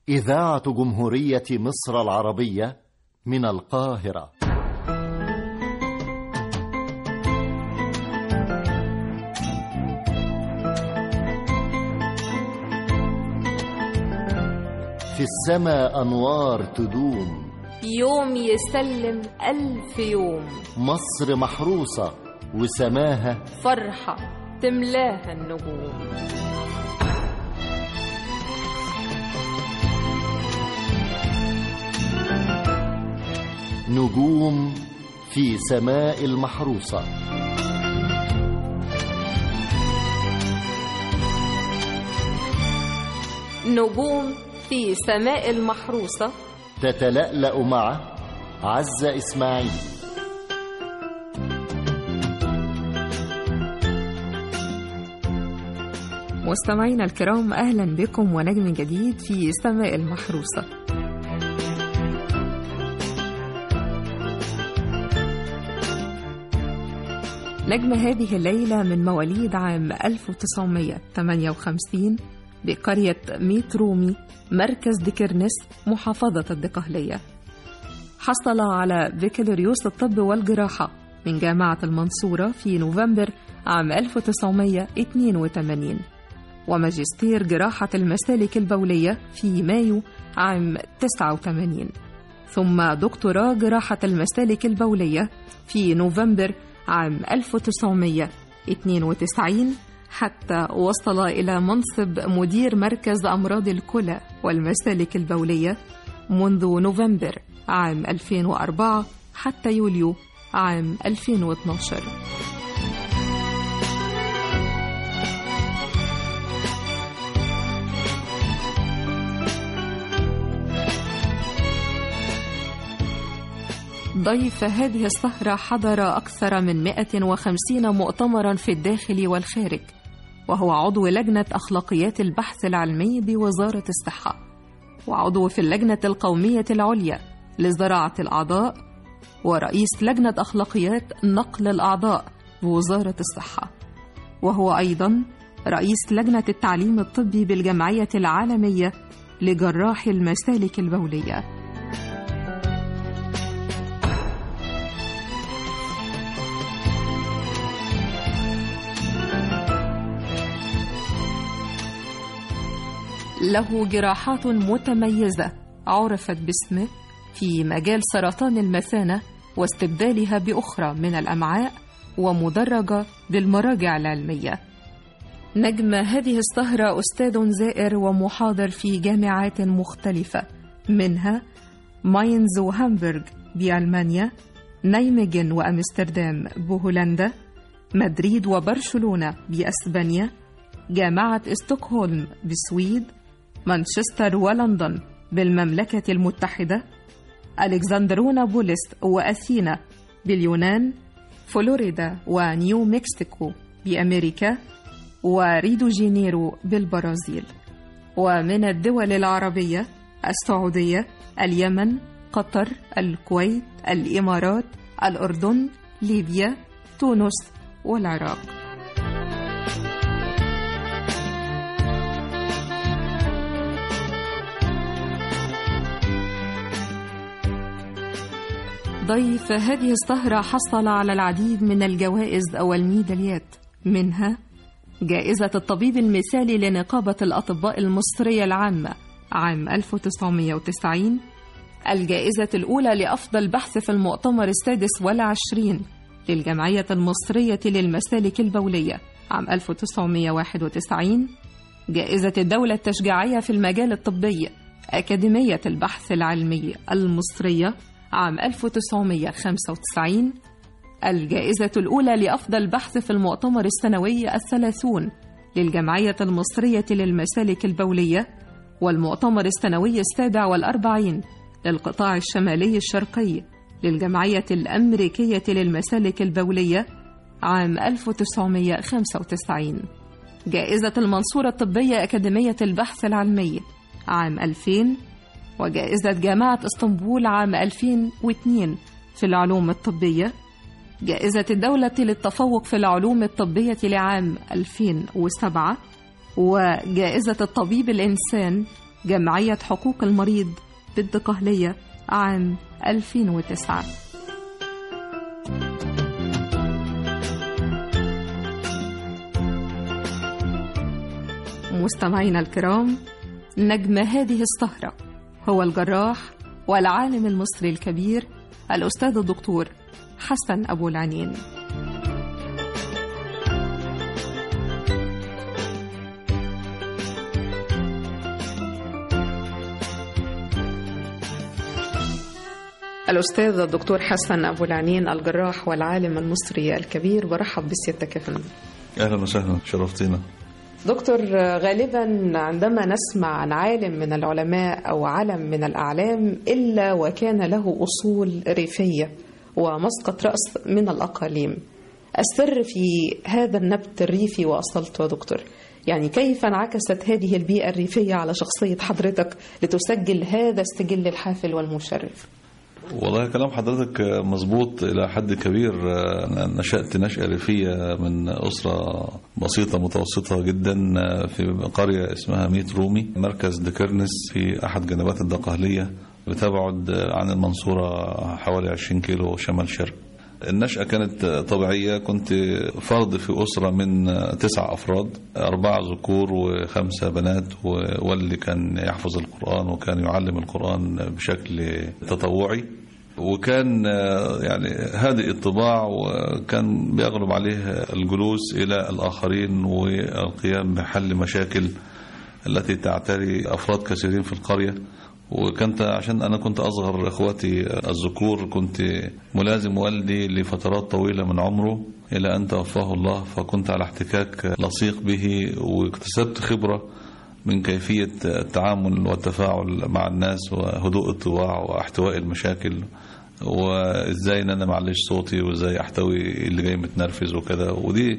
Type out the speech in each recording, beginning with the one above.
إذاعة جمهورية مصر العربية من القاهرة في السماء أنوار تدوم يوم يسلم ألف يوم مصر محروسة وسماها فرحة تملاها النجوم نجوم في سماء المحروسة نجوم في سماء المحروسة تتلألأ مع عزة إسماعيل مستمعينا الكرام أهلا بكم ونجم جديد في سماء المحروسة نجم هذه الليلة من مواليد عام 1958 بقرية ميت رومي مركز ديكرنس محافظة الدقهلية حصل على بكالوريوس الطب والجراحة من جامعة المنصورة في نوفمبر عام 1982 وماجستير جراحة المسالك البولية في مايو عام 89 ثم دكتوراه جراحة المسالك البولية في نوفمبر عام 1992 حتى وصل إلى منصب مدير مركز أمراض الكلى والمسالك البولية منذ نوفمبر عام 2004 حتى يوليو عام 2012 ضيف هذه السهرة حضر أكثر من 150 مؤتمرا في الداخل والخارج وهو عضو لجنة أخلاقيات البحث العلمي بوزارة الصحة وعضو في اللجنة القومية العليا لزراعة الأعضاء ورئيس لجنة أخلاقيات نقل الأعضاء بوزارة الصحة وهو أيضا رئيس لجنة التعليم الطبي بالجمعية العالمية لجراح المسالك البوليه له جراحات متميزة عرفت باسمه في مجال سرطان المثانة واستبدالها بأخرى من الأمعاء ومدرجة بالمراجع العلمية. نجم هذه السهرة أستاذ زائر ومحاضر في جامعات مختلفة منها ماينز وهامبورغ بألمانيا، نيمجن وأمستردام بهولندا، مدريد وبرشلونة بأسبانيا، جامعة ستوكهولم بسويد، مانشستر ولندن بالمملكة المتحدة ألكسندرونا بولس وأثينا باليونان فلوريدا ونيو مكسيكو بأمريكا وريدو جينيرو بالبرازيل ومن الدول العربية السعودية اليمن قطر الكويت الإمارات الأردن ليبيا تونس والعراق ضيف هذه السهرة حصل على العديد من الجوائز والميداليات منها جائزة الطبيب المثالي لنقابة الأطباء المصرية العامة عام 1990 الجائزة الأولى لأفضل بحث في المؤتمر السادس والعشرين للجمعية المصرية للمسالك البولية عام 1991 جائزة الدولة التشجيعية في المجال الطبي أكاديمية البحث العلمي المصرية عام 1995 الجائزة الأولى لأفضل بحث في المؤتمر السنوي الثلاثون للجمعية المصرية للمسالك البولية والمؤتمر السنوي السابع والأربعين للقطاع الشمالي الشرقي للجمعية الأمريكية للمسالك البولية عام 1995 جائزة المنصورة الطبية أكاديمية البحث العلمي عام 2000 وجائزة جامعة اسطنبول عام 2002 في العلوم الطبية جائزة الدولة للتفوق في العلوم الطبية لعام 2007 وجائزة الطبيب الإنسان جمعية حقوق المريض بالدقهلية عام 2009 مستمعينا الكرام نجم هذه السهرة هو الجراح والعالم المصري الكبير الأستاذ الدكتور حسن أبو العنين الأستاذ الدكتور حسن أبو العنين الجراح والعالم المصري الكبير برحب بسيادتك يا فندم اهلا وسهلا شرفتينا دكتور غالبا عندما نسمع عن عالم من العلماء أو علم من الأعلام إلا وكان له أصول ريفية ومسقط رأس من الأقاليم السر في هذا النبت الريفي وأصلته يا دكتور يعني كيف انعكست هذه البيئة الريفية على شخصية حضرتك لتسجل هذا السجل الحافل والمشرف والله كلام حضرتك مظبوط إلى حد كبير أنا نشأت نشأة ريفية من أسرة بسيطة متوسطة جدا في قرية اسمها ميت رومي مركز دكرنس في أحد جنبات الدقهلية بتبعد عن المنصورة حوالي 20 كيلو شمال شرق النشأة كانت طبيعية كنت فرد في أسرة من تسع أفراد أربعة ذكور وخمسة بنات واللي كان يحفظ القرآن وكان يعلم القرآن بشكل تطوعي وكان يعني هذه الطباع وكان بيغلب عليه الجلوس إلى الآخرين والقيام بحل مشاكل التي تعتري أفراد كثيرين في القرية وكنت عشان انا كنت اصغر اخواتي الذكور كنت ملازم والدي لفترات طويله من عمره الى ان توفاه الله فكنت على احتكاك لصيق به واكتسبت خبره من كيفيه التعامل والتفاعل مع الناس وهدوء الطباع واحتواء المشاكل وازاي ان انا معلش صوتي وازاي احتوي اللي جاي متنرفز وكده ودي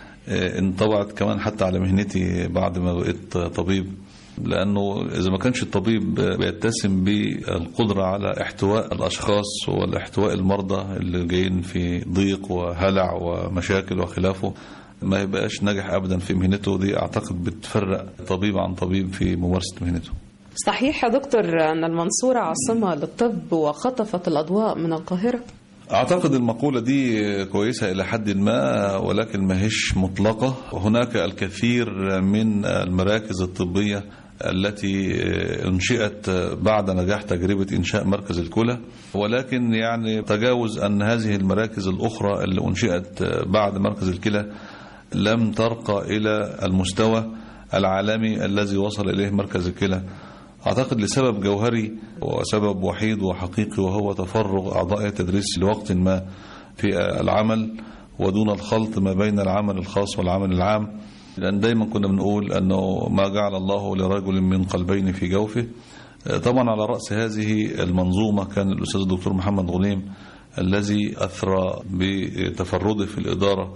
انطبعت كمان حتى على مهنتي بعد ما بقيت طبيب لأنه إذا ما كانش الطبيب بيتسم بالقدرة على احتواء الأشخاص والاحتواء المرضى اللي جايين في ضيق وهلع ومشاكل وخلافه ما يبقاش ناجح أبدا في مهنته دي أعتقد بتفرق طبيب عن طبيب في ممارسة مهنته صحيح يا دكتور أن المنصورة عاصمة للطب وخطفت الأضواء من القاهرة أعتقد المقولة دي كويسة إلى حد ما ولكن ما هيش مطلقة هناك الكثير من المراكز الطبية التي انشئت بعد نجاح تجربة إنشاء مركز الكلى ولكن يعني تجاوز أن هذه المراكز الأخرى اللي أنشئت بعد مركز الكلى لم ترقى إلى المستوى العالمي الذي وصل إليه مركز الكلى أعتقد لسبب جوهري وسبب وحيد وحقيقي وهو تفرغ أعضاء التدريس لوقت ما في العمل ودون الخلط ما بين العمل الخاص والعمل العام لأن دايما كنا بنقول أنه ما جعل الله لرجل من قلبين في جوفه طبعا على رأس هذه المنظومة كان الأستاذ الدكتور محمد غنيم الذي أثرى بتفرده في الإدارة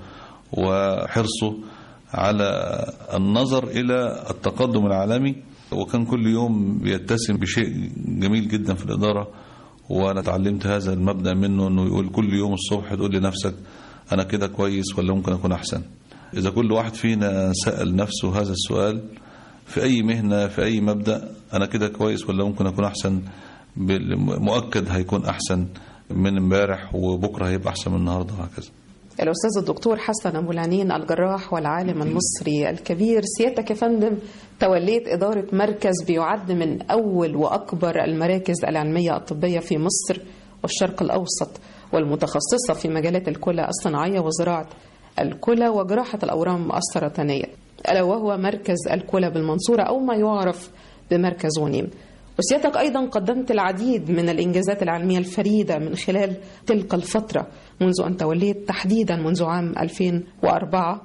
وحرصه على النظر إلى التقدم العالمي وكان كل يوم بيتسم بشيء جميل جدا في الإدارة وأنا اتعلمت هذا المبدأ منه أنه يقول كل يوم الصبح تقول لنفسك أنا كده كويس ولا ممكن أكون أحسن إذا كل واحد فينا سأل نفسه هذا السؤال في أي مهنة في أي مبدأ أنا كده كويس ولا ممكن أكون أحسن مؤكد هيكون أحسن من امبارح وبكرة هيبقى أحسن من النهاردة وهكذا الأستاذ الدكتور حسن أبو العنين الجراح والعالم المصري الكبير سيادتك يا فندم توليت إدارة مركز بيعد من أول وأكبر المراكز العلمية الطبية في مصر والشرق الأوسط والمتخصصة في مجالات الكلى الصناعية وزراعة الكلى وجراحة الأورام السرطانية ألا وهو مركز الكلى بالمنصورة أو ما يعرف بمركز غنيم وسيادتك أيضا قدمت العديد من الإنجازات العلمية الفريدة من خلال تلك الفترة منذ أن توليت تحديدا منذ عام 2004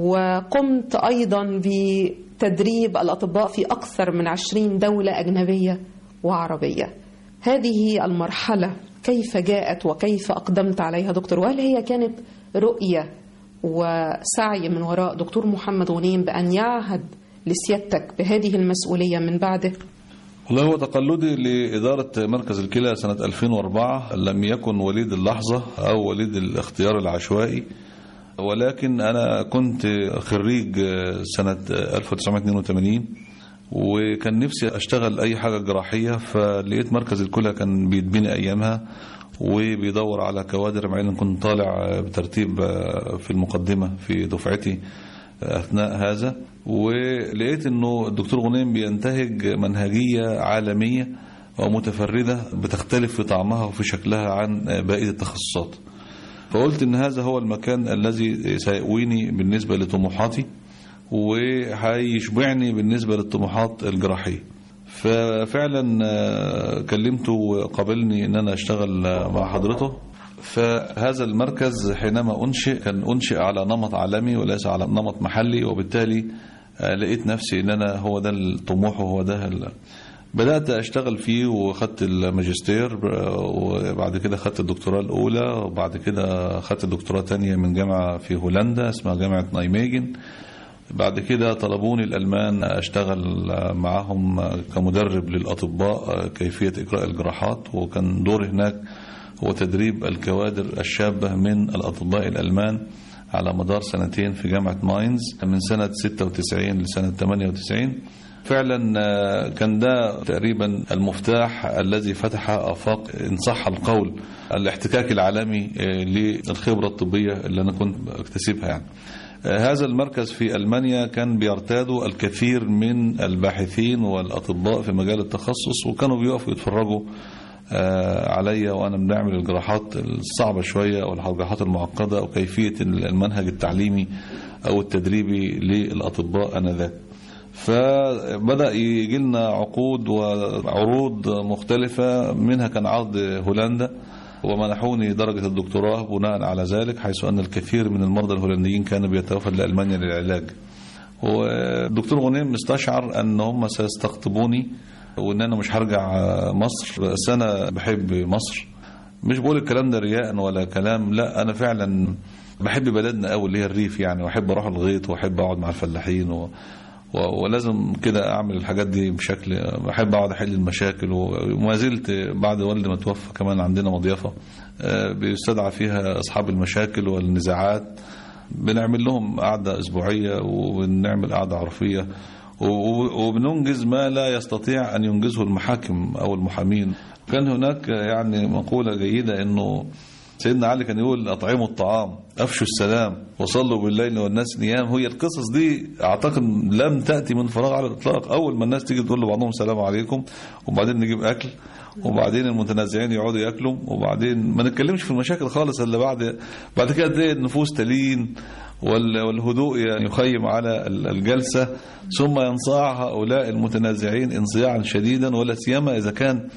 وقمت أيضا بتدريب الأطباء في أكثر من 20 دولة أجنبية وعربية هذه المرحلة كيف جاءت وكيف أقدمت عليها دكتور وهل هي كانت رؤية وسعي من وراء دكتور محمد غنيم بأن يعهد لسيادتك بهذه المسؤولية من بعده والله هو تقلدي لإدارة مركز الكلى سنة 2004 لم يكن وليد اللحظة أو وليد الاختيار العشوائي ولكن أنا كنت خريج سنة 1982 وكان نفسي اشتغل اي حاجه جراحيه فلقيت مركز الكلى كان بيتبني ايامها وبيدور على كوادر مع ان كنت طالع بترتيب في المقدمه في دفعتي اثناء هذا ولقيت انه الدكتور غنيم بينتهج منهجيه عالميه ومتفرده بتختلف في طعمها وفي شكلها عن بقيه التخصصات فقلت ان هذا هو المكان الذي سيأويني بالنسبه لطموحاتي وهيشبعني بالنسبه للطموحات الجراحيه ففعلا كلمته وقابلني ان انا اشتغل مع حضرته فهذا المركز حينما انشئ كان انشئ على نمط عالمي وليس على نمط محلي وبالتالي لقيت نفسي ان انا هو ده الطموح وهو ده ال... بدأت أشتغل فيه وخدت الماجستير وبعد كده خدت الدكتوراه الأولى وبعد كده خدت الدكتوراه تانية من جامعة في هولندا اسمها جامعة نايميجن بعد كده طلبوني الألمان أشتغل معهم كمدرب للأطباء كيفية إجراء الجراحات وكان دوري هناك هو تدريب الكوادر الشابة من الأطباء الألمان على مدار سنتين في جامعة ماينز من سنة 96 لسنة 98 فعلا كان ده تقريبا المفتاح الذي فتح آفاق إن صح القول الاحتكاك العالمي للخبرة الطبية اللي أنا كنت أكتسبها يعني هذا المركز في ألمانيا كان بيرتاده الكثير من الباحثين والأطباء في مجال التخصص وكانوا بيقفوا يتفرجوا عليا وأنا بنعمل الجراحات الصعبة شوية أو الجراحات المعقدة أو كيفية المنهج التعليمي أو التدريبي للأطباء آنذاك فبدأ يجي لنا عقود وعروض مختلفة منها كان عرض هولندا ومنحوني درجة الدكتوراه بناء على ذلك حيث أن الكثير من المرضى الهولنديين كانوا بيتوافد لألمانيا للعلاج والدكتور غنيم استشعر أن هم سيستقطبوني وأن أنا مش هرجع مصر بس أنا بحب مصر مش بقول الكلام ده رياء ولا كلام لا أنا فعلا بحب بلدنا قوي اللي هي الريف يعني واحب اروح الغيط واحب اقعد مع الفلاحين و... ولازم كده اعمل الحاجات دي بشكل بحب اقعد احل المشاكل وما زلت بعد والدي ما توفى كمان عندنا مضيافه بيستدعى فيها اصحاب المشاكل والنزاعات بنعمل لهم قعده اسبوعيه وبنعمل قعده عرفيه وبننجز ما لا يستطيع ان ينجزه المحاكم او المحامين كان هناك يعني مقوله جيده انه سيدنا علي كان يقول اطعموا الطعام افشوا السلام وصلوا بالليل والناس نيام هي القصص دي اعتقد لم تاتي من فراغ على الاطلاق اول ما الناس تيجي تقول لبعضهم السلام عليكم وبعدين نجيب اكل وبعدين المتنازعين يقعدوا ياكلوا وبعدين ما نتكلمش في المشاكل خالص الا بعد بعد كده تلاقي النفوس تلين والهدوء يخيم على الجلسه ثم ينصاع هؤلاء المتنازعين انصياعا شديدا ولا سيما اذا كان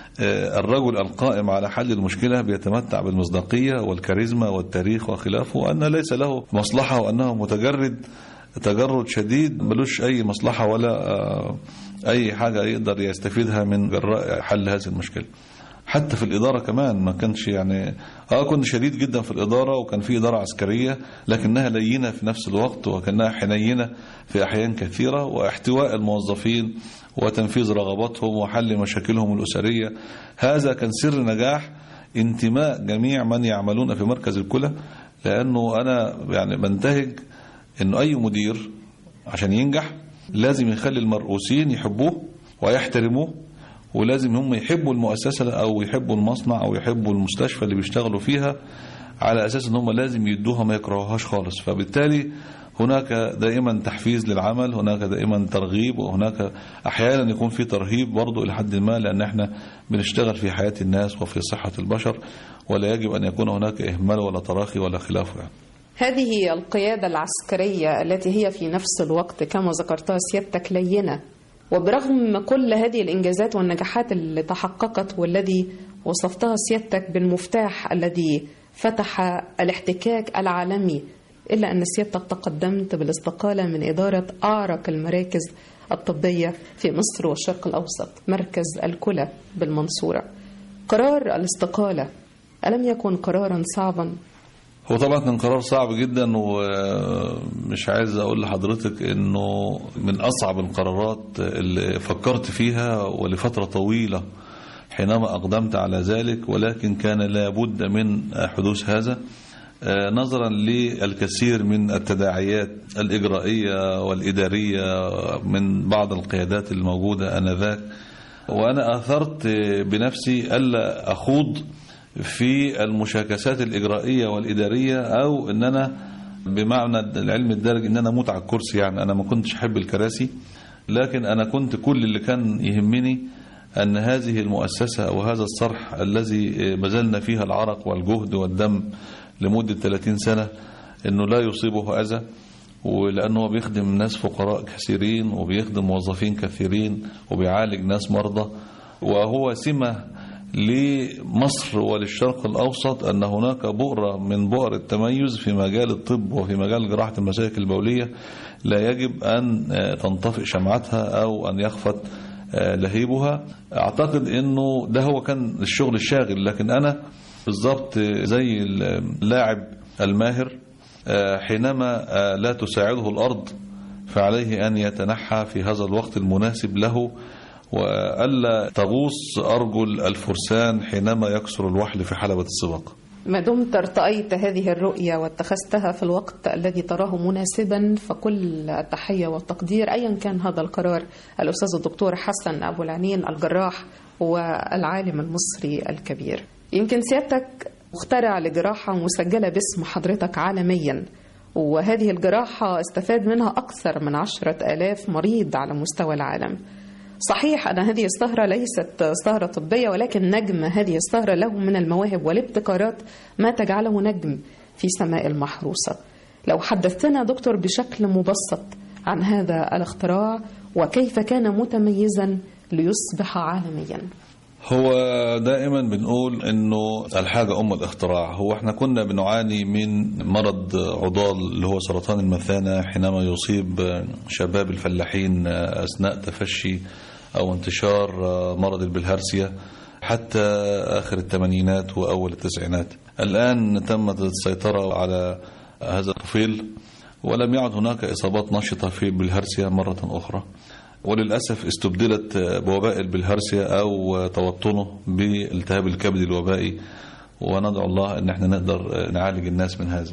الرجل القائم على حل المشكلة بيتمتع بالمصداقية والكاريزما والتاريخ وخلافه وأن ليس له مصلحة وأنه متجرد تجرد شديد ملوش أي مصلحة ولا أي حاجة يقدر يستفيدها من جراء حل هذه المشكلة حتى في الإدارة كمان ما كانش يعني اه كنت شديد جدا في الإدارة وكان في إدارة عسكرية لكنها لينة في نفس الوقت وكانها حنينة في أحيان كثيرة واحتواء الموظفين وتنفيذ رغباتهم وحل مشاكلهم الأسرية هذا كان سر نجاح انتماء جميع من يعملون في مركز الكلى لأنه أنا يعني بنتهج أنه أي مدير عشان ينجح لازم يخلي المرؤوسين يحبوه ويحترموه ولازم هم يحبوا المؤسسة أو يحبوا المصنع أو يحبوا المستشفى اللي بيشتغلوا فيها على أساس أن هم لازم يدوها ما يكرهوهاش خالص فبالتالي هناك دائما تحفيز للعمل هناك دائما ترغيب وهناك أحيانا يكون في ترهيب برضو إلى حد ما لأن احنا بنشتغل في حياة الناس وفي صحة البشر ولا يجب أن يكون هناك إهمال ولا تراخي ولا خلافه يعني. هذه القيادة العسكرية التي هي في نفس الوقت كما ذكرتها سيادتك لينة وبرغم كل هذه الإنجازات والنجاحات اللي تحققت والذي وصفتها سيادتك بالمفتاح الذي فتح الاحتكاك العالمي إلا أن سيادتك تقدمت بالاستقالة من إدارة أعرق المراكز الطبية في مصر والشرق الأوسط مركز الكلى بالمنصورة قرار الاستقالة ألم يكن قرارا صعبا هو طبعا كان قرار صعب جدا ومش عايز اقول لحضرتك انه من اصعب القرارات اللي فكرت فيها ولفتره طويله حينما اقدمت على ذلك ولكن كان لابد من حدوث هذا آه، نظرا للكثير من التداعيات الإجرائية والإدارية من بعض القيادات الموجودة آنذاك وأنا أثرت بنفسي ألا أخوض في المشاكسات الإجرائية والإدارية أو أن أنا بمعنى العلم الدارج أن أنا أموت على الكرسي يعني أنا ما كنتش أحب الكراسي لكن أنا كنت كل اللي كان يهمني أن هذه المؤسسة أو هذا الصرح الذي بذلنا فيها العرق والجهد والدم لمدة 30 سنة أنه لا يصيبه أذى ولأنه بيخدم ناس فقراء كثيرين وبيخدم موظفين كثيرين وبيعالج ناس مرضى وهو سمة لمصر وللشرق الأوسط أن هناك بؤرة من بؤر التميز في مجال الطب وفي مجال جراحة المشاكل البولية لا يجب أن تنطفئ شمعتها أو أن يخفت لهيبها أعتقد أنه ده هو كان الشغل الشاغل لكن أنا بالضبط زي اللاعب الماهر حينما لا تساعده الأرض فعليه أن يتنحى في هذا الوقت المناسب له وألا تغوص أرجل الفرسان حينما يكسر الوحل في حلبة السباق ما دمت ارتأيت هذه الرؤية واتخذتها في الوقت الذي تراه مناسبا فكل التحية والتقدير أيا كان هذا القرار الأستاذ الدكتور حسن أبو العنين الجراح والعالم المصري الكبير يمكن سيادتك مخترع لجراحة مسجلة باسم حضرتك عالميا وهذه الجراحة استفاد منها أكثر من عشرة آلاف مريض على مستوى العالم صحيح أن هذه السهرة ليست سهرة طبية ولكن نجم هذه السهرة له من المواهب والابتكارات ما تجعله نجم في سماء المحروسة لو حدثتنا دكتور بشكل مبسط عن هذا الاختراع وكيف كان متميزا ليصبح عالميا هو دائما بنقول انه الحاجة ام الاختراع هو احنا كنا بنعاني من مرض عضال اللي هو سرطان المثانة حينما يصيب شباب الفلاحين اثناء تفشي او انتشار مرض البلهارسيا حتى اخر الثمانينات واول التسعينات الان تمت السيطرة على هذا الطفيل ولم يعد هناك اصابات نشطة في البلهارسيا مرة اخرى وللأسف استبدلت بوباء البلهارسيا أو توطنه بالتهاب الكبد الوبائي وندعو الله أن احنا نقدر نعالج الناس من هذا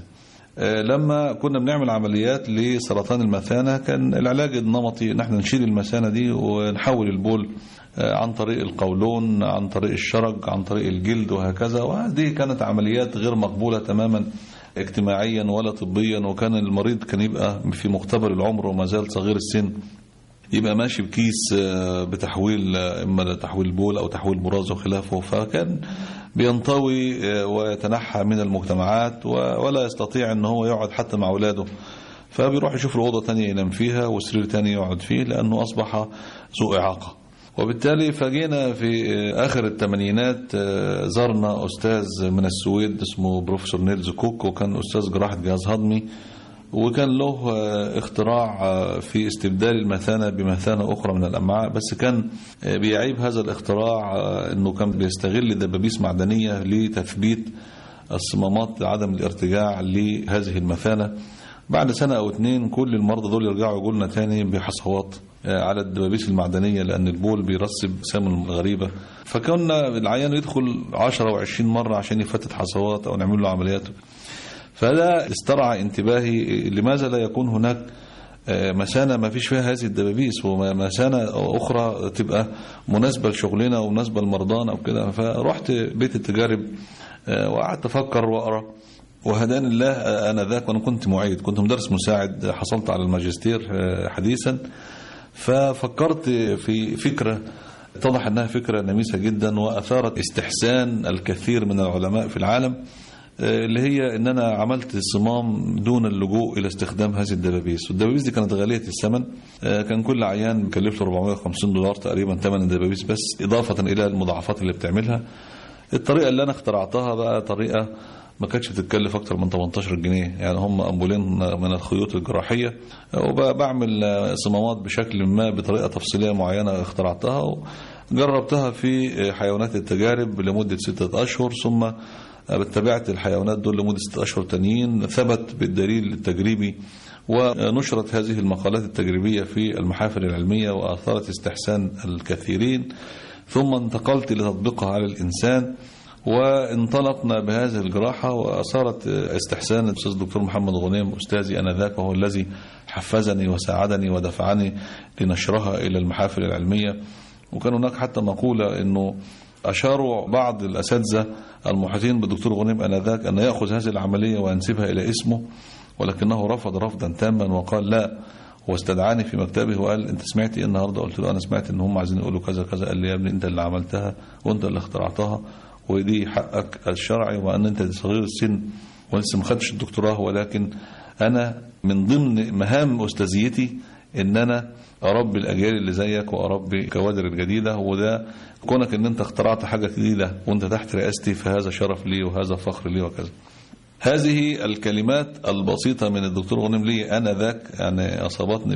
لما كنا بنعمل عمليات لسرطان المثانة كان العلاج النمطي ان احنا نشيل المثانة دي ونحول البول عن طريق القولون عن طريق الشرج عن طريق الجلد وهكذا وهذه كانت عمليات غير مقبولة تماما اجتماعيا ولا طبيا وكان المريض كان يبقى في مقتبل العمر وما زال صغير السن يبقى ماشي بكيس بتحويل اما تحويل بول او تحويل براز وخلافه فكان بينطوي ويتنحى من المجتمعات ولا يستطيع ان هو يقعد حتى مع اولاده فبيروح يشوف له اوضه ثانيه ينام فيها وسرير ثاني يقعد فيه لانه اصبح ذو اعاقه وبالتالي فجينا في اخر الثمانينات زارنا استاذ من السويد اسمه بروفيسور نيلز كوك وكان استاذ جراحه جهاز هضمي وكان له اختراع في استبدال المثانة بمثانة أخرى من الأمعاء بس كان بيعيب هذا الاختراع أنه كان بيستغل دبابيس معدنية لتثبيت الصمامات لعدم الارتجاع لهذه المثانة بعد سنة أو اتنين كل المرضى دول يرجعوا يقولنا تاني بحصوات على الدبابيس المعدنية لأن البول بيرسب سام غريبة فكنا العيان يدخل 10 و20 مرة عشان يفتت حصوات أو نعمل له عمليات فده استرعى انتباهي لماذا لا يكون هناك مثانة ما فيش فيها هذه الدبابيس ومثانة أخرى تبقى مناسبة لشغلنا ومناسبة لمرضانا وكده فرحت بيت التجارب وقعدت أفكر وأقرأ وهداني الله أنا ذاك وأنا كنت معيد كنت مدرس مساعد حصلت على الماجستير حديثا ففكرت في فكرة اتضح أنها فكرة نميسة جدا وأثارت استحسان الكثير من العلماء في العالم اللي هي ان انا عملت صمام دون اللجوء الى استخدام هذه الدبابيس والدبابيس دي كانت غاليه الثمن كان كل عيان بيكلف له 450 دولار تقريبا ثمن الدبابيس بس اضافه الى المضاعفات اللي بتعملها الطريقه اللي انا اخترعتها بقى طريقه ما كانتش بتتكلف اكتر من 18 جنيه يعني هم امبولين من الخيوط الجراحيه وبعمل صمامات بشكل ما بطريقه تفصيليه معينه اخترعتها وجربتها في حيوانات التجارب لمده سته اشهر ثم تابعت الحيوانات دول لمدة ستة أشهر تانيين ثبت بالدليل التجريبي ونشرت هذه المقالات التجريبية في المحافل العلمية وأثارت استحسان الكثيرين ثم انتقلت لتطبيقها على الإنسان وانطلقنا بهذه الجراحة وأثارت استحسان الأستاذ الدكتور محمد غنيم أستاذي أنذاك وهو الذي حفزني وساعدني ودفعني لنشرها إلى المحافل العلمية وكان هناك حتى مقولة أنه أشاروا بعض الأساتذة المحيطين بالدكتور غنيم أنذاك أن يأخذ هذه العملية وينسبها إلى اسمه ولكنه رفض رفضا تاما وقال لا واستدعاني في مكتبه وقال انت سمعت ايه النهارده قلت له انا سمعت ان هم عايزين يقولوا كذا كذا قال لي يا ابني انت اللي عملتها وانت اللي اخترعتها ودي حقك الشرعي وان انت صغير السن ولسه ما خدتش الدكتوراه ولكن انا من ضمن مهام استاذيتي ان انا اربي الاجيال اللي زيك واربي الكوادر الجديده وده كونك ان انت اخترعت حاجه جديده وانت تحت رئاستي فهذا شرف لي وهذا فخر لي وكذا هذه الكلمات البسيطة من الدكتور غنيم لي أنا ذاك يعني أصابتني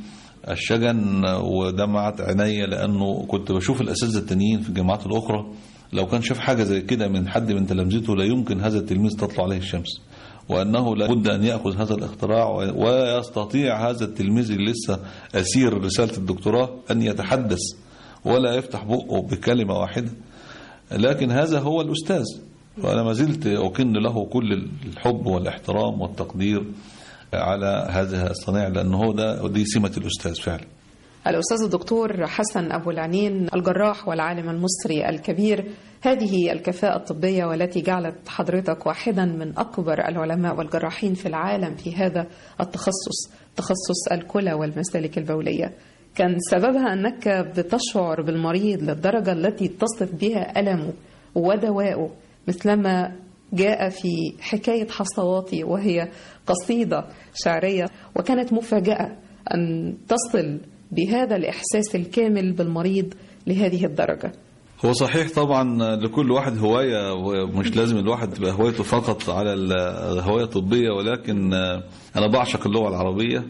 بالشجن ودمعت عيني لأنه كنت بشوف الأساتذة التانيين في الجامعات الأخرى لو كان شاف حاجة زي كده من حد من تلامذته لا يمكن هذا التلميذ تطلع عليه الشمس وأنه لابد أن يأخذ هذا الاختراع ويستطيع هذا التلميذ اللي لسه أسير رسالة الدكتوراه أن يتحدث ولا يفتح بقه بكلمة واحدة لكن هذا هو الأستاذ وأنا ما زلت أكن له كل الحب والاحترام والتقدير على هذا الصنيع لأنه هو ده دي سمة الأستاذ فعلا الأستاذ الدكتور حسن أبو العنين الجراح والعالم المصري الكبير هذه الكفاءة الطبية والتي جعلت حضرتك واحدا من أكبر العلماء والجراحين في العالم في هذا التخصص تخصص الكلى والمسالك البولية كان سببها أنك بتشعر بالمريض للدرجة التي تصف بها ألمه ودوائه مثلما جاء في حكاية حصواتي وهي قصيدة شعرية وكانت مفاجأة أن تصل بهذا الإحساس الكامل بالمريض لهذه الدرجة هو صحيح طبعا لكل واحد هواية ومش لازم الواحد تبقى هوايته فقط على الهواية الطبية ولكن أنا بعشق اللغة العربية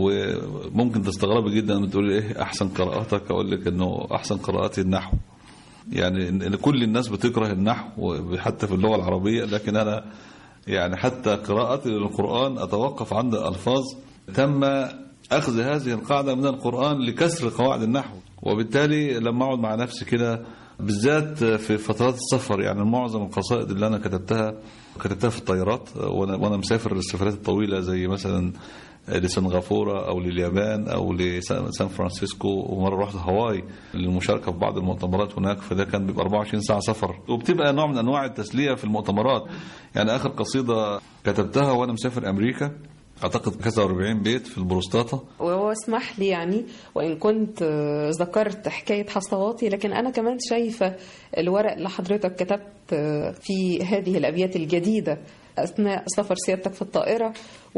وممكن تستغربي جدا لما تقولي إيه أحسن قراءاتك أقول لك إنه أحسن قراءاتي النحو يعني ان كل الناس بتكره النحو حتى في اللغه العربيه لكن انا يعني حتى قراءتي للقران اتوقف عند الفاظ تم اخذ هذه القاعده من القران لكسر قواعد النحو وبالتالي لما اقعد مع نفسي كده بالذات في فترات السفر يعني معظم القصائد اللي انا كتبتها كتبتها في الطيارات وانا وانا مسافر السفرات الطويله زي مثلا لسنغافوره او لليابان او لسان فرانسيسكو ومره رحت هاواي للمشاركه في بعض المؤتمرات هناك فده كان بيبقى 24 ساعه سفر وبتبقى نوع من انواع التسليه في المؤتمرات يعني اخر قصيده كتبتها وانا مسافر امريكا اعتقد كذا 40 بيت في البروستاتا وهو اسمح لي يعني وان كنت ذكرت حكايه حصواتي لكن انا كمان شايفه الورق اللي حضرتك كتبت في هذه الابيات الجديده اثناء سفر سيادتك في الطائره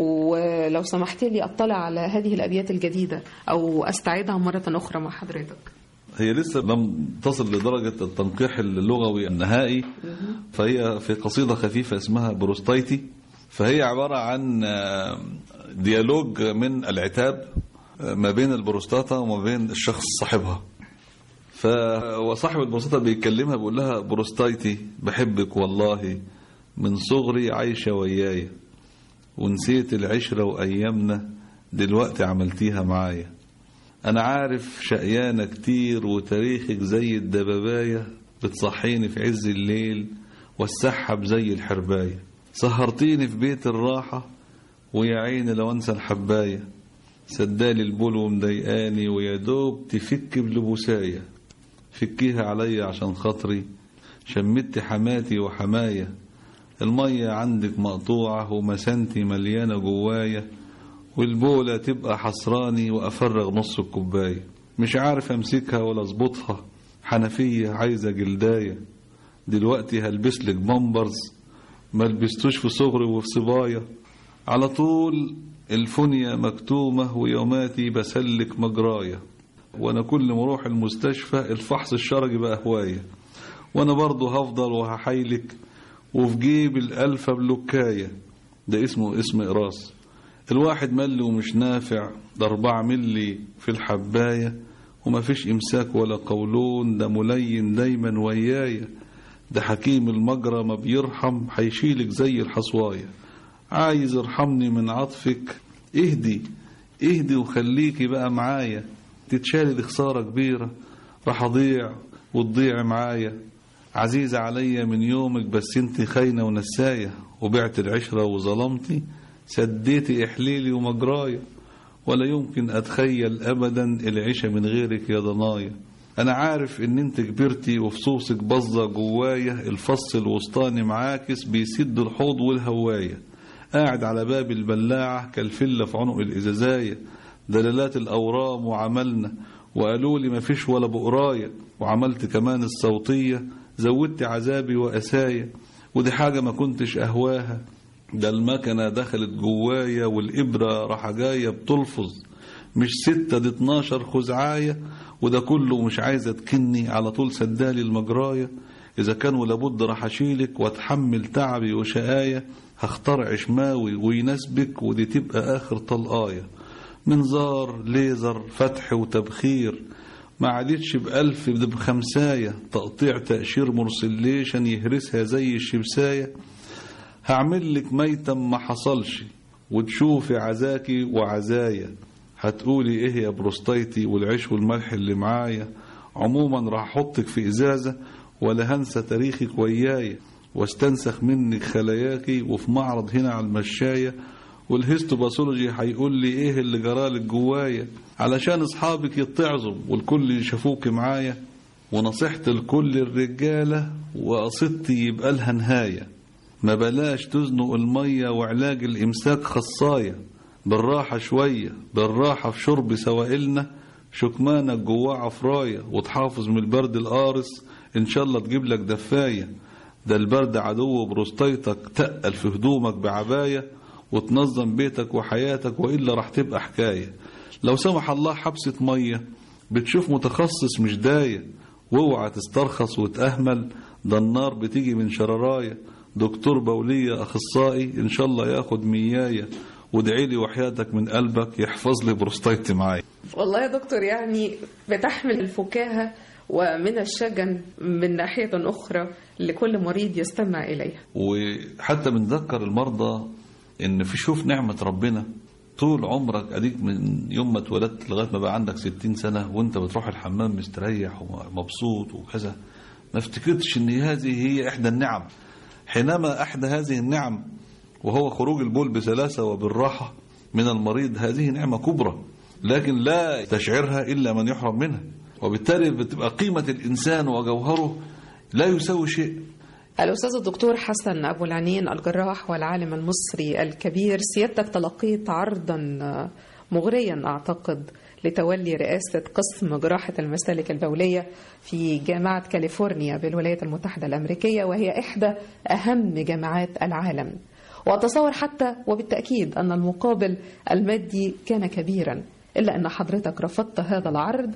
ولو سمحت لي اطلع على هذه الابيات الجديده او استعيدها مره اخرى مع حضرتك هي لسه لم تصل لدرجة التنقيح اللغوي النهائي فهي في قصيدة خفيفة اسمها بروستايتي فهي عبارة عن ديالوج من العتاب ما بين البروستاتا وما بين الشخص صاحبها فصاحب البروستاتا بيكلمها بيقول لها بروستايتي بحبك والله من صغري عايشة وياي ونسيت العشرة وأيامنا دلوقتي عملتيها معايا أنا عارف شقيانة كتير وتاريخك زي الدباباية بتصحيني في عز الليل والسحب زي الحرباية سهرتيني في بيت الراحة ويا عيني لو انسى الحباية سدالي البول ومضايقاني ويا دوب تفك بلبوساية فكيها عليا عشان خاطري شمت حماتي وحماية المية عندك مقطوعة ومسانتي مليانة جوايا والبولة تبقى حسراني وأفرغ نص الكوباية مش عارف أمسكها ولا أظبطها حنفية عايزة جلداية دلوقتي هلبسلك بامبرز ما لبستوش في صغري وفي صبايا على طول الفنية مكتومة ويوماتي بسلك مجرايا وانا كل ما اروح المستشفى الفحص الشرجي بقى هواية وانا برضه هفضل وهحايلك وفي جيب الألفة بلوكاية ده اسمه اسم إقراص الواحد ملي ومش نافع ده أربعة ملي في الحباية وما فيش إمساك ولا قولون ده ملين دايما ويايا ده حكيم المجرى ما بيرحم هيشيلك زي الحصواية عايز ارحمني من عطفك اهدي اهدي وخليكي بقى معايا تتشالي دي خسارة كبيرة راح اضيع وتضيع معايا عزيزة عليا من يومك بس انت خاينة ونساية وبعت العشرة وظلمتي سديتي إحليلي ومجرايا ولا يمكن أتخيل أبدا العيشة من غيرك يا ضنايا أنا عارف إن أنت كبرتي وفصوصك بظة جوايا الفص الوسطاني معاكس بيسد الحوض والهواية قاعد على باب البلاعة كالفلة في عنق الإزازاية دلالات الأورام وعملنا وقالوا لي مفيش ولا بقراية وعملت كمان الصوتية زودت عذابي وأسايا ودي حاجة ما كنتش أهواها ده المكنة دخلت جوايا والإبرة راح جاية بتلفظ مش ستة دي اتناشر خزعاية وده كله مش عايزة تكني على طول سدالي المجراية إذا كان ولابد راح أشيلك وأتحمل تعبي وشقايا هختار عشماوي ويناسبك ودي تبقى آخر طلقاية منظار ليزر فتح وتبخير ما عادتش بألف ده بخمساية تقطيع تأشير مرسليشن يهرسها زي الشمساية هعمل لك ميتم ما حصلش وتشوفي عزاكي وعزايا هتقولي ايه يا بروستيتي والعيش والملح اللي معايا عموما راح احطك في ازازة ولا هنسى تاريخك ويايا واستنسخ منك خلاياكي وفي معرض هنا على المشاية والهيستوباثولوجي هيقول لي ايه اللي جرالك جوايا علشان اصحابك يتعظوا والكل يشوفوك معايا ونصيحة لكل الرجالة وقصدتي يبقى لها نهاية ما بلاش تزنق المية وعلاج الإمساك خصاية بالراحة شوية بالراحة في شرب سوائلنا شكمانك جواه عفراية وتحافظ من البرد القارس إن شاء الله تجيب لك دفاية ده البرد عدو بروستيتك تقل في هدومك بعباية وتنظم بيتك وحياتك وإلا راح تبقى حكاية لو سمح الله حبسة مية بتشوف متخصص مش داية واوعى تسترخص وتأهمل ده النار بتيجي من شراراية دكتور بولية أخصائي إن شاء الله ياخد مياية وادعي لي وحياتك من قلبك يحفظ لي بروستيتي معايا والله يا دكتور يعني بتحمل الفكاهة ومن الشجن من ناحية أخرى لكل مريض يستمع إليها وحتى بنذكر المرضى ان في شوف نعمة ربنا طول عمرك اديك من يوم ما اتولدت لغايه ما بقى عندك 60 سنه وانت بتروح الحمام مستريح ومبسوط وكذا ما افتكرتش ان هذه هي احدى النعم حينما احدى هذه النعم وهو خروج البول بسلاسه وبالراحه من المريض هذه نعمه كبرى لكن لا تشعرها الا من يحرم منها وبالتالي بتبقى قيمه الانسان وجوهره لا يساوي شيء الأستاذ الدكتور حسن أبو العنين الجراح والعالم المصري الكبير سيادتك تلقيت عرضا مغريا أعتقد لتولي رئاسة قسم جراحة المسالك البولية في جامعة كاليفورنيا بالولايات المتحدة الأمريكية وهي إحدى أهم جامعات العالم وأتصور حتى وبالتأكيد أن المقابل المادي كان كبيرا إلا أن حضرتك رفضت هذا العرض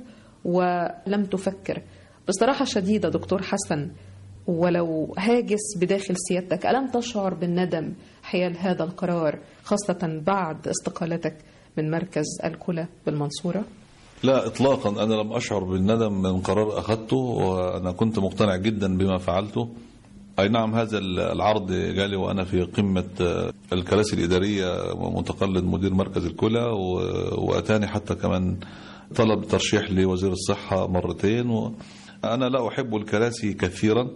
ولم تفكر بصراحة شديدة دكتور حسن ولو هاجس بداخل سيادتك ألم تشعر بالندم حيال هذا القرار خاصة بعد استقالتك من مركز الكلى بالمنصورة؟ لا اطلاقا انا لم اشعر بالندم من قرار اخذته وانا كنت مقتنع جدا بما فعلته اي نعم هذا العرض جالي وانا في قمه الكراسي الاداريه ومتقلد مدير مركز الكلى واتاني حتى كمان طلب ترشيح لوزير الصحه مرتين وانا لا احب الكراسي كثيرا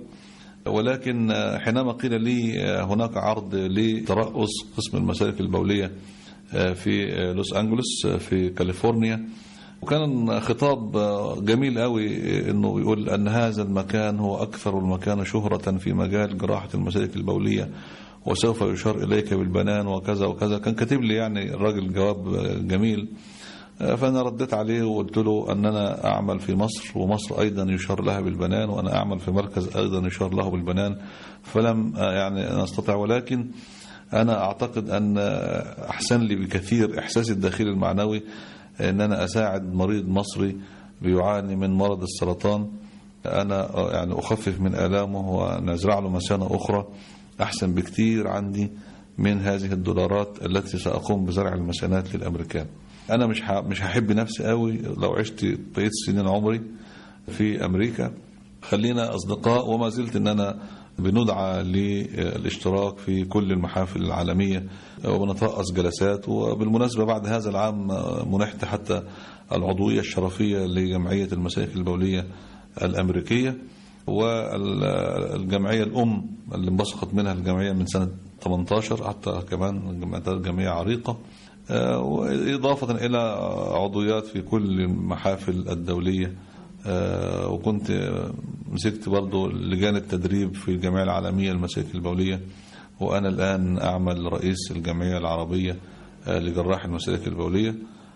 ولكن حينما قيل لي هناك عرض لترأس قسم المسالك البولية في لوس أنجلوس في كاليفورنيا وكان خطاب جميل قوي انه يقول ان هذا المكان هو اكثر المكان شهرة في مجال جراحة المسالك البولية وسوف يشار اليك بالبنان وكذا وكذا كان كاتب لي يعني الراجل جواب جميل فأنا رديت عليه وقلت له أن أنا أعمل في مصر ومصر أيضا يشار لها بالبنان وأنا أعمل في مركز أيضا يشار له بالبنان فلم يعني نستطع ولكن أنا أعتقد أن أحسن لي بكثير إحساسي الداخلي المعنوي أن أنا أساعد مريض مصري بيعاني من مرض السرطان أنا يعني أخفف من آلامه ونزرع له مسانة أخرى أحسن بكثير عندي من هذه الدولارات التي سأقوم بزرع المسانات للأمريكان انا مش مش هحب نفسي قوي لو عشت بقيت سنين عمري في امريكا خلينا اصدقاء وما زلت ان انا بندعى للاشتراك في كل المحافل العالميه ونترأس جلسات وبالمناسبه بعد هذا العام منحت حتى العضويه الشرفيه لجمعيه المسالك البوليه الامريكيه والجمعية الأم اللي انبثقت منها الجمعية من سنة 18 حتى كمان جمعية عريقة آه، وإضافة إلى عضويات في كل المحافل الدولية آه، وكنت آه، مسكت برضو لجان التدريب في الجمعية العالمية للمساكن البولية وأنا الآن أعمل رئيس الجمعية العربية آه، لجراح المسالك البولية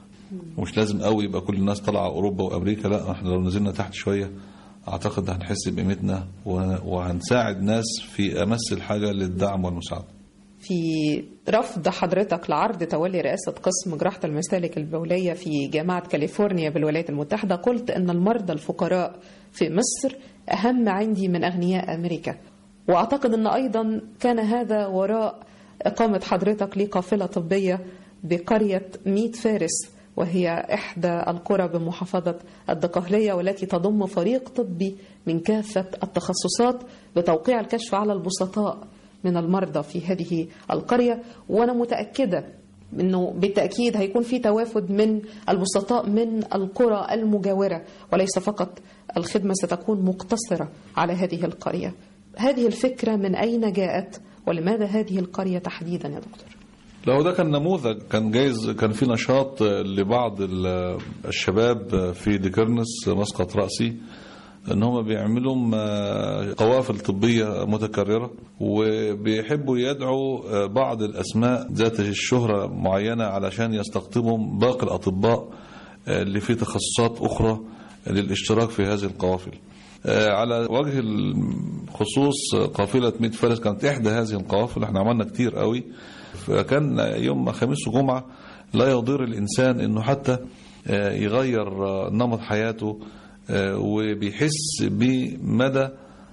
مش لازم قوي يبقى كل الناس طالعة أوروبا وأمريكا لا احنا لو نزلنا تحت شوية أعتقد هنحس بقيمتنا وه- وهنساعد ناس في أمس الحاجة للدعم والمساعدة في رفض حضرتك لعرض تولي رئاسة قسم جراحة المسالك البولية في جامعة كاليفورنيا بالولايات المتحدة قلت أن المرضى الفقراء في مصر أهم عندي من أغنياء أمريكا وأعتقد أن أيضا كان هذا وراء إقامة حضرتك لقافلة طبية بقرية ميت فارس وهي إحدى القرى بمحافظة الدقهلية والتي تضم فريق طبي من كافة التخصصات بتوقيع الكشف على البسطاء من المرضى في هذه القرية وأنا متأكدة أنه بالتأكيد هيكون في توافد من البسطاء من القرى المجاورة وليس فقط الخدمة ستكون مقتصرة على هذه القرية هذه الفكرة من أين جاءت ولماذا هذه القرية تحديدا يا دكتور لو ده كان نموذج كان جايز كان في نشاط لبعض ال- الشباب في ديكرنس مسقط رأسي ان هم بيعملوا م- قوافل طبية متكررة وبيحبوا يدعوا بعض الاسماء ذات الشهرة معينة علشان يستقطبهم باقي الاطباء اللي في تخصصات اخرى للاشتراك في هذه القوافل آه، على وجه الخصوص قافلة ميت فارس كانت إحدى هذه القوافل احنا عملنا كتير قوي فكان يوم خميس وجمعة لا يضير الإنسان إنه حتى آه، يغير آه، نمط حياته آه، وبيحس بمدى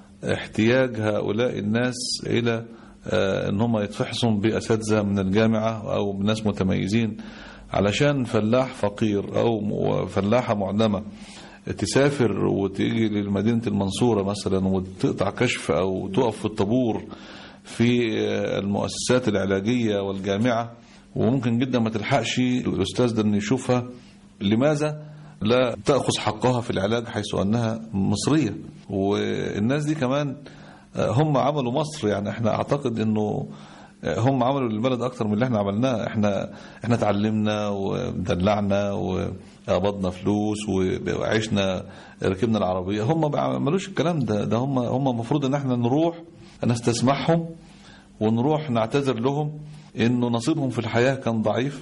احتياج هؤلاء الناس إلى آه، ان هم يتفحصوا باساتذه من الجامعه او بناس متميزين علشان فلاح فقير او م- فلاحه معدمه تسافر وتيجي لمدينه المنصوره مثلا وتقطع كشف او تقف في الطابور في آه، المؤسسات العلاجيه والجامعه وممكن جدا ما تلحقش الاستاذ ده انه يشوفها لماذا لا تاخذ حقها في العلاج حيث انها مصريه والناس دي كمان هم عملوا مصر يعني احنا اعتقد انه هم عملوا للبلد اكتر من اللي احنا عملناه احنا احنا اتعلمنا ودلعنا وقبضنا فلوس وعشنا ركبنا العربيه هم ما عملوش الكلام ده ده هم هم المفروض ان احنا نروح نستسمحهم ونروح نعتذر لهم انه نصيبهم في الحياه كان ضعيف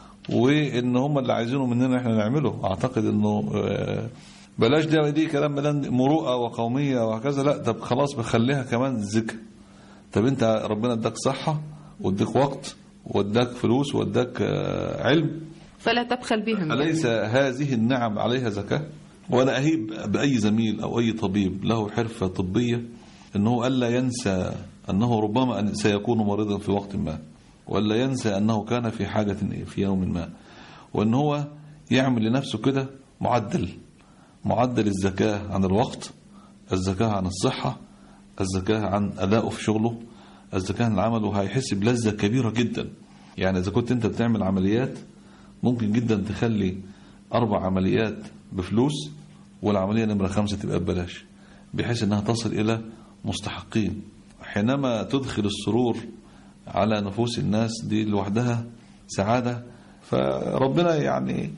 وان هم اللي عايزينه مننا احنا نعمله اعتقد انه آه، بلاش ده دي كلام ملان مروءه وقوميه وهكذا لا طب خلاص بخليها كمان ذكر طب انت ربنا اداك صحه واداك وقت واداك فلوس واداك آه، علم فلا تبخل بهم أليس هذه النعم عليها زكاة؟ وأنا أهيب بأي زميل أو أي طبيب له حرفة طبية أنه ألا ينسى أنه ربما أن سيكون مريضا في وقت ما وألا ينسى أنه كان في حاجة في يوم ما وأن هو يعمل لنفسه كده معدل معدل الزكاة عن الوقت الزكاة عن الصحة الزكاة عن أدائه في شغله الزكاة عن عمله هيحس بلذة كبيرة جدا يعني إذا كنت أنت بتعمل عمليات ممكن جدا تخلي أربع عمليات بفلوس والعملية نمرة خمسة تبقى ببلاش بحيث أنها تصل إلى مستحقين حينما تدخل السرور على نفوس الناس دي لوحدها سعادة فربنا يعني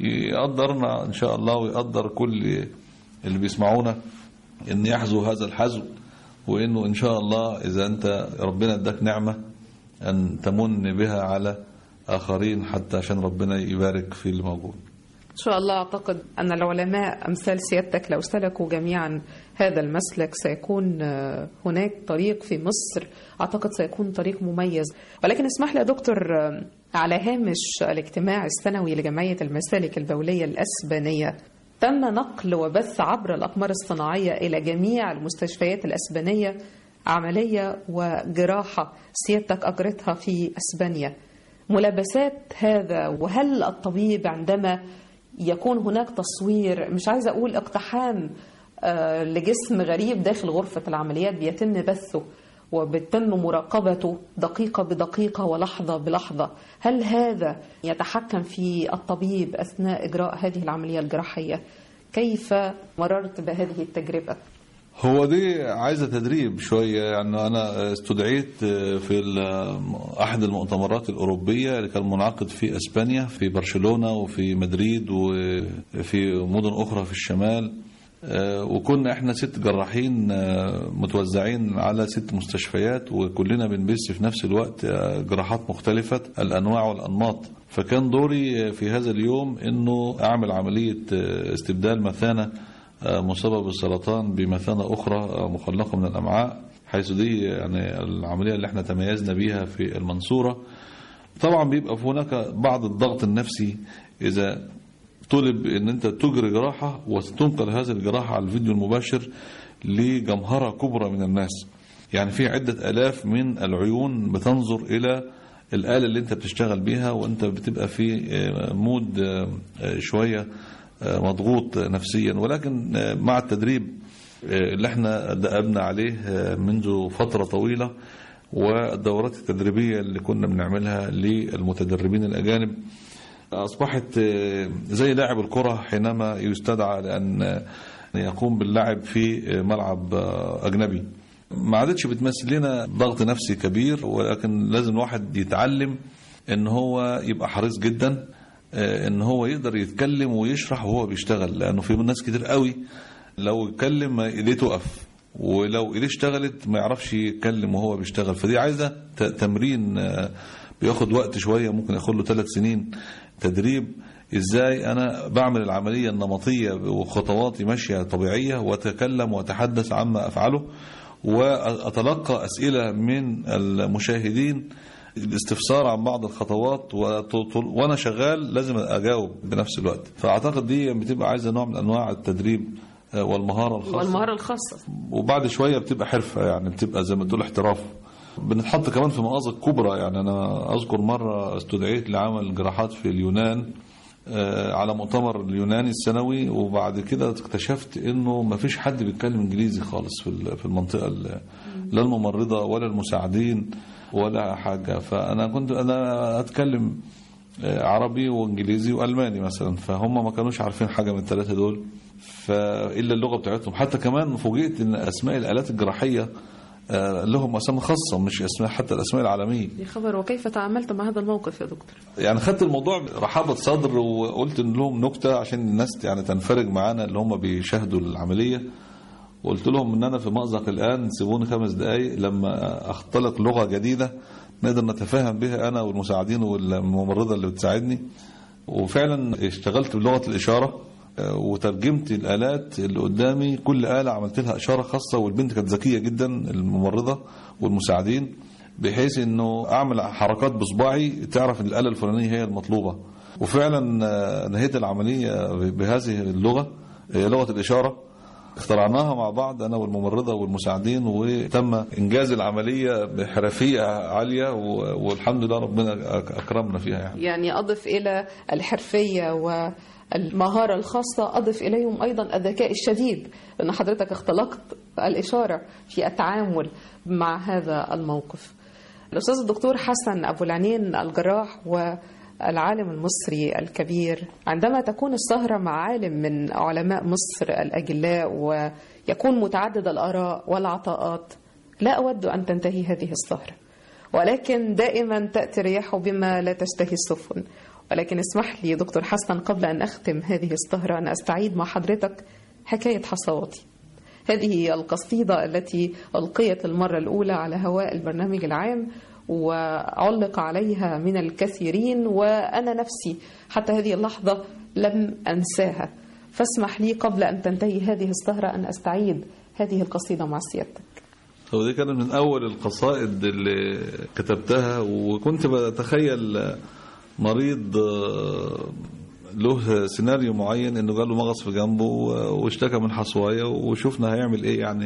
يقدرنا إن شاء الله ويقدر كل اللي بيسمعونا إن يحذو هذا الحذو وإنه إن شاء الله إذا أنت ربنا اداك نعمة أن تمن بها على آخرين حتى عشان ربنا يبارك في اللي موجود إن شاء الله أعتقد أن العلماء أمثال سيادتك لو سلكوا جميعا هذا المسلك سيكون آه، هناك طريق في مصر أعتقد سيكون طريق مميز ولكن اسمح لي يا دكتور آه، على هامش الاجتماع السنوي لجمعية المسالك البولية الأسبانية تم نقل وبث عبر الأقمار الصناعية إلى جميع المستشفيات الأسبانية عملية وجراحة سيادتك أجرتها في أسبانيا ملابسات هذا وهل الطبيب عندما يكون هناك تصوير مش عايزة أقول اقتحام آه، لجسم غريب داخل غرفة العمليات بيتم بثه وبيتم مراقبته دقيقة بدقيقة ولحظة بلحظة هل هذا يتحكم في الطبيب أثناء إجراء هذه العملية الجراحية كيف مررت بهذه التجربة؟ هو دي عايزة تدريب شوية يعني أنا استدعيت في ال- أحد المؤتمرات الأوروبية اللي كان منعقد في أسبانيا في برشلونة وفي مدريد وفي مدن أخرى في الشمال آه، وكنا احنا ست جراحين آه، متوزعين على ست مستشفيات وكلنا بنبث في نفس الوقت آه، جراحات مختلفة الأنواع والأنماط فكان دوري في هذا اليوم انه اعمل عملية آه، استبدال مثانة آه، مصابة بالسرطان بمثانة أخرى آه، مخلقة من الأمعاء حيث دي يعني العملية اللي احنا تميزنا بيها في المنصورة طبعا بيبقى في هناك بعض الضغط النفسي إذا طلب ان انت تجري جراحة وتنقل هذه الجراحة على الفيديو المباشر لجمهرة كبرى من الناس يعني في عدة آلاف من العيون بتنظر إلى الآلة اللي انت بتشتغل بيها وانت بتبقى في آه، مود آه، آه، شوية آه، مضغوط نفسيا ولكن آه، مع التدريب آه، اللي احنا دأبنا عليه آه، منذ فترة طويلة والدورات التدريبية اللي كنا بنعملها للمتدربين الأجانب أصبحت آه، زي لاعب الكرة حينما يستدعى لأن آه، يقوم باللعب في آه، ملعب آه، أجنبي ما عادتش بتمثل لنا ضغط نفسي كبير ولكن لازم الواحد يتعلم ان هو يبقى حريص جدا آه، ان هو يقدر يتكلم ويشرح وهو بيشتغل لانه في ناس كتير قوي لو اتكلم ما ايديه تقف ولو ايديه اشتغلت ما يعرفش يتكلم وهو بيشتغل فدي عايزه ت- تمرين آه، بياخد وقت شويه ممكن ياخد له ثلاث سنين تدريب ازاي انا بعمل العمليه النمطيه وخطواتي ماشيه طبيعيه واتكلم واتحدث عما افعله واتلقى اسئله من المشاهدين الاستفسار عن بعض الخطوات وط- وانا شغال لازم اجاوب بنفس الوقت فاعتقد دي بتبقى عايزه نوع من انواع التدريب آه، والمهاره الخاصه والمهارة الخاصة وبعد شويه بتبقى حرفه يعني بتبقى زي ما تقول احتراف بنتحط كمان في مآزق كبرى يعني انا اذكر مره استدعيت لعمل جراحات في اليونان آه، على مؤتمر اليوناني السنوي وبعد كده اكتشفت انه ما فيش حد بيتكلم انجليزي خالص في ال- في المنطقه ال- لا الممرضه ولا المساعدين ولا حاجه فانا كنت انا اتكلم آه، عربي وانجليزي والماني مثلا فهم ما كانوش عارفين حاجه من الثلاثه دول فالا اللغه بتاعتهم حتى كمان فوجئت ان اسماء الالات الجراحيه آه، لهم اسامي خاصه مش اسماء حتى الاسماء العالميه يا خبر وكيف تعاملت مع هذا الموقف يا دكتور يعني خدت الموضوع رحابة صدر وقلت ان لهم نكتة عشان الناس يعني تنفرج معانا اللي هم بيشاهدوا العملية وقلت لهم ان انا في مأزق الان سيبوني خمس دقايق لما اختلق لغة جديدة نقدر نتفاهم بها انا والمساعدين والممرضة اللي بتساعدني وفعلا اشتغلت بلغة الاشارة آه، وترجمت الالات اللي قدامي كل آلة عملت لها اشارة خاصة والبنت كانت ذكية جدا الممرضة والمساعدين بحيث انه اعمل حركات بصباعي تعرف ان الاله الفلانيه هي المطلوبه وفعلا آه، نهيت العمليه بهذه اللغه هي لغه الاشاره اخترعناها مع بعض انا والممرضه والمساعدين وتم انجاز العمليه بحرفيه عاليه و- والحمد لله ربنا أك- اكرمنا فيها يعني يعني أضف إلى الحرفية والمهارة الخاصة أضف إليهم أيضا الذكاء الشديد أن حضرتك اختلقت الإشارة في التعامل مع هذا الموقف الأستاذ الدكتور حسن أبو العنين الجراح والعالم المصري الكبير عندما تكون السهرة مع عالم من علماء مصر الأجلاء ويكون متعدد الآراء والعطاءات لا أود أن تنتهي هذه السهرة ولكن دائما تأتي الرياح بما لا تشتهي السفن ولكن اسمح لي دكتور حسن قبل أن أختم هذه السهرة أن أستعيد مع حضرتك حكاية حصواتي هذه هي القصيدة التي ألقيت المرة الأولى على هواء البرنامج العام وعلق عليها من الكثيرين وأنا نفسي حتى هذه اللحظة لم أنساها فاسمح لي قبل أن تنتهي هذه السهرة أن أستعيد هذه القصيدة مع سيادتك هو دي كانت من اول القصائد اللي كتبتها وكنت بتخيل مريض آه، له سيناريو معين انه جاله مغص في جنبه واشتكى من حصوايه وشفنا هيعمل ايه يعني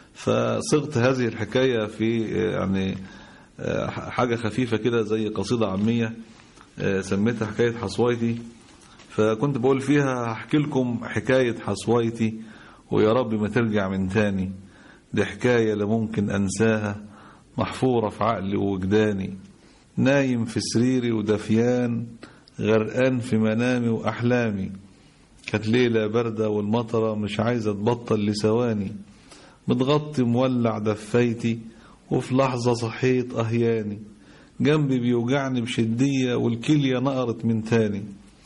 فصغت هذه الحكايه في آه، يعني آه، حاجه خفيفه كده زي قصيده عاميه آه، سميتها حكايه حصوايتي فكنت بقول فيها هحكي لكم حكايه حصوايتي ويا رب ما ترجع من تاني دي حكاية لا ممكن أنساها محفورة في عقلي ووجداني نايم في سريري ودفيان غرقان في منامي وأحلامي كانت ليلة باردة والمطرة مش عايزة تبطل لثواني متغطي مولع دفايتي وفي لحظة صحيت أهياني جنبي بيوجعني بشدية والكلية نقرت من تاني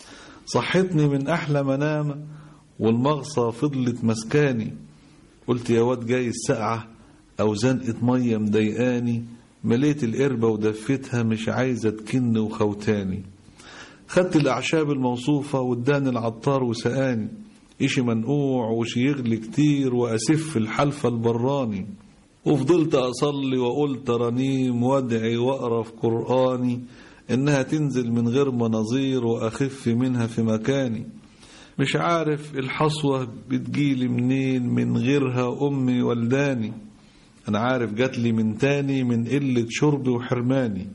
صحتني من أحلى منامة والمغصة فضلت مسكاني قلت يا واد جاي السقعة أو زنقة مية مضايقاني مليت القربة ودفتها مش عايزة تكن وخوتاني خدت الأعشاب الموصوفة واداني العطار وسقاني إشي منقوع وشي يغلي كتير وأسف الحلفة البراني وفضلت أصلي وقلت رنيم وادعي وأقرا في قرآني إنها تنزل من غير مناظير وأخف منها في مكاني مش عارف الحصوة بتجيلي منين من غيرها أمي ولداني أنا عارف جاتلي من تاني من قلة شربي وحرماني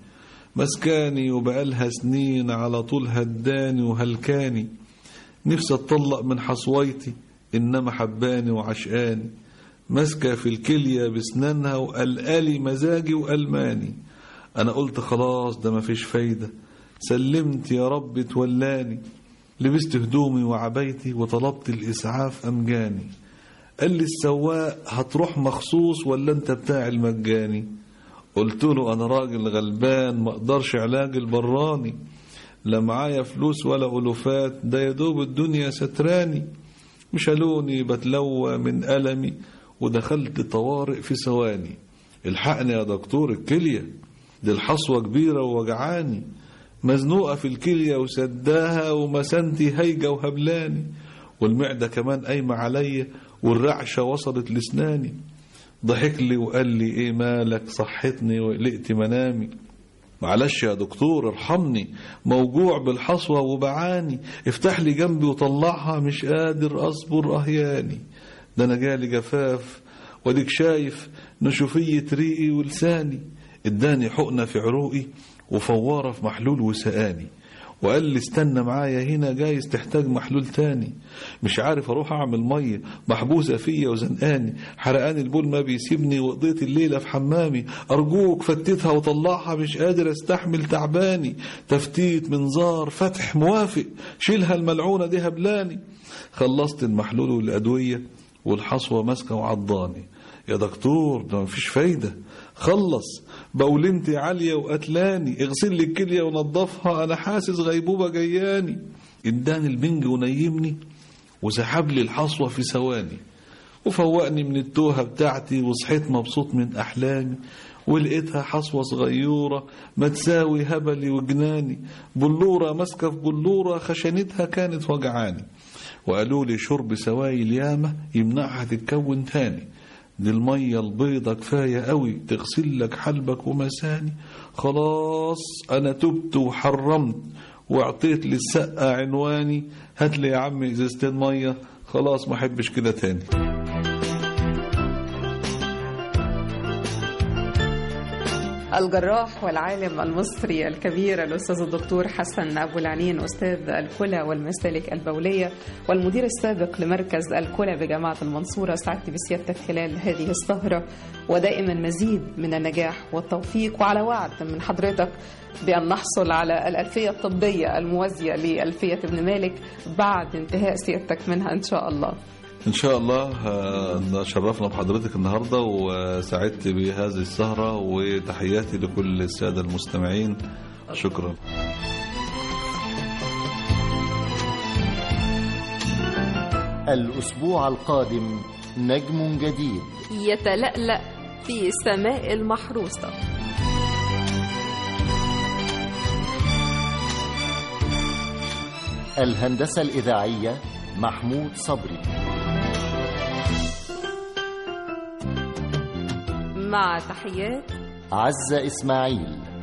مسكاني وبقالها سنين على طول هداني وهلكاني نفسي اتطلق من حصويتي إنما حباني وعشقاني ماسكة في الكلية بسنانها وقلقالي مزاجي وألماني أنا قلت خلاص ده مفيش فايدة سلمت يا رب تولاني لبست هدومي وعبايتي وطلبت الإسعاف أمجاني قال لي السواق هتروح مخصوص ولا انت بتاع المجاني قلت له انا راجل غلبان ما اقدرش علاج البراني لا معايا فلوس ولا ألوفات ده يا دوب الدنيا ستراني مشالوني بتلوى من ألمي ودخلت طوارئ في ثواني الحقني يا دكتور الكلية دي الحصوة كبيرة ووجعاني مزنوقة في الكلية وسداها ومسنتي هيجة وهبلاني والمعدة كمان قايمة عليا والرعشة وصلت لسناني ضحك لي وقال لي ايه مالك صحتني وقلقت منامي معلش يا دكتور ارحمني موجوع بالحصوة وبعاني افتح لي جنبي وطلعها مش قادر اصبر اهياني ده انا جالي جفاف وديك شايف نشوفية ريقي ولساني اداني حقنة في عروقي وفوارة في محلول وسقاني وقال لي استنى معايا هنا جايز تحتاج محلول تاني مش عارف اروح اعمل ميه محبوسه فيا وزنقاني حرقان البول ما بيسيبني وقضيت الليله في حمامي ارجوك فتتها وطلعها مش قادر استحمل تعباني تفتيت منظار فتح موافق شيلها الملعونه دي هبلاني خلصت المحلول والادويه والحصوه ماسكه وعضاني يا دكتور ده مفيش فايده خلص بولنتي عالية وقتلاني اغسل لي الكلية ونضفها أنا حاسس غيبوبة جياني اداني البنج ونيمني وسحب لي الحصوة في ثواني وفوقني من التوهة بتاعتي وصحيت مبسوط من أحلامي ولقيتها حصوة صغيورة ما تساوي هبلي وجناني بلورة ماسكة في بلورة خشنتها كانت وجعاني وقالوا لي شرب سوايل ياما يمنعها تتكون تاني دي المية البيضة كفاية قوي تغسل لك حلبك ومساني خلاص أنا تبت وحرمت واعطيت للسقة عنواني هات لي يا عمي ازازتين مية خلاص ما احبش كده تاني الجراح والعالم المصري الكبير الأستاذ الدكتور حسن أبو العنين أستاذ الكلى والمسالك البولية والمدير السابق لمركز الكلى بجامعة المنصورة سعدت بسيادتك خلال هذه السهرة ودائما مزيد من النجاح والتوفيق وعلى وعد من حضرتك بأن نحصل على الألفية الطبية الموازية لألفية ابن مالك بعد انتهاء سيادتك منها إن شاء الله إن شاء الله آه، شرفنا بحضرتك النهاردة وسعدت بهذه السهرة وتحياتي لكل السادة المستمعين شكرا الأسبوع القادم نجم جديد يتلألأ في سماء المحروسة الهندسة الإذاعية محمود صبري مع تحيات عزة إسماعيل